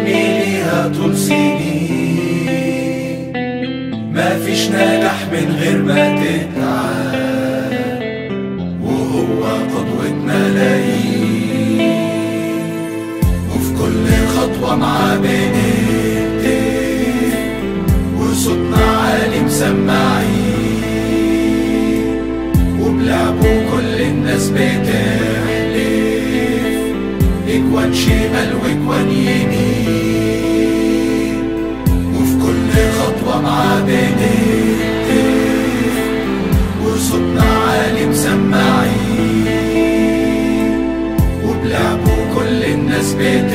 حلمي ليها طول سنين مفيش نجاح من غير ما تتعب وهو قدوة ملايين وفي كل خطوة معاه بنهتف وصوتنا عالي مسمعين وبلعبه كل الناس بتحلف اجوان شمال واجوان يمين وفي كل خطوة معاه بنهتف وصوتنا عالي مسمعين وبلعبه كل الناس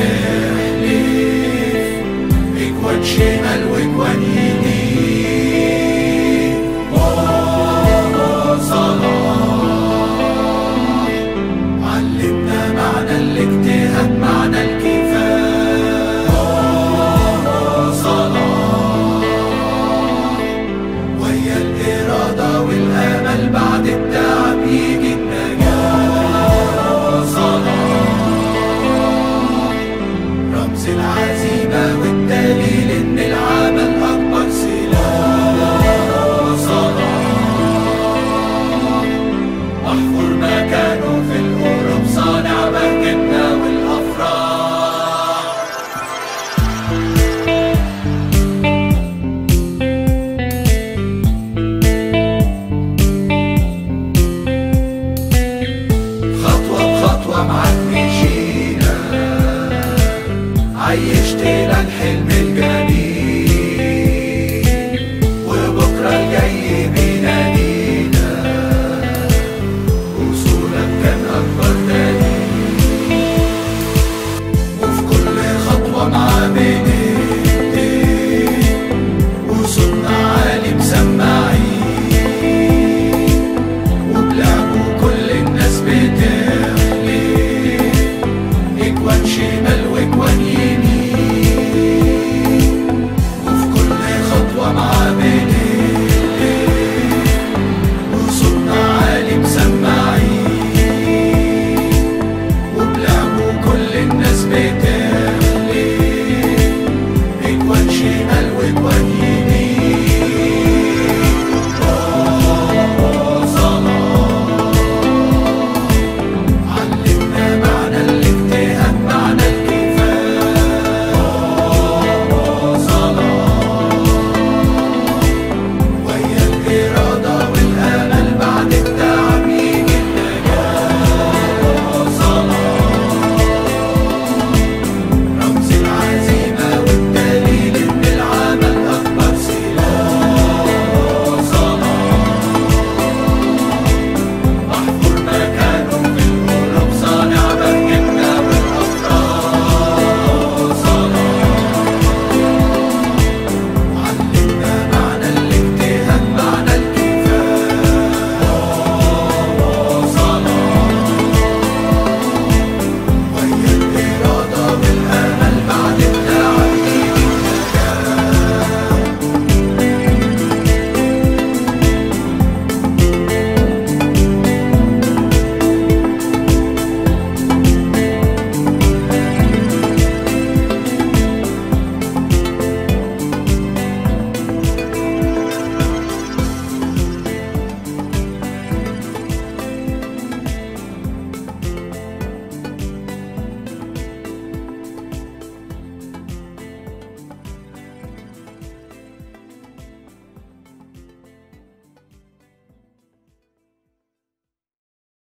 بتحلف اجوان شمال واجوان يمين أوه صلاح علمنا معنى الاجتهاد معنى الكفاح أوه صلاح ويا الإرادة والأمل بعد التعب يجي النجاح صلاح رمز العزيمة والدليل إن العمل أكبر سلاح صلاح محفور مكانه في القلوب صانع بهجتنا والأفراح خطوة بخطوة معاك مشينا عيشتنا الحلم الجميل